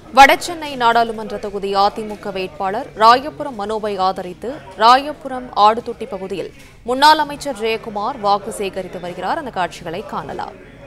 வடசென்னை நாடாளுமன்ற தொகுதி அதிமுக வேட்பாளர் ராயபுரம் மனோவை ஆதரித்து ராயபுரம் ஆடுதுட்டி பகுதியில் முன்னாள் அமைச்சர் ஜெயக்குமார் வாக்கு சேகரித்து வருகிறார் அந்த காட்சிகளை காணலாம்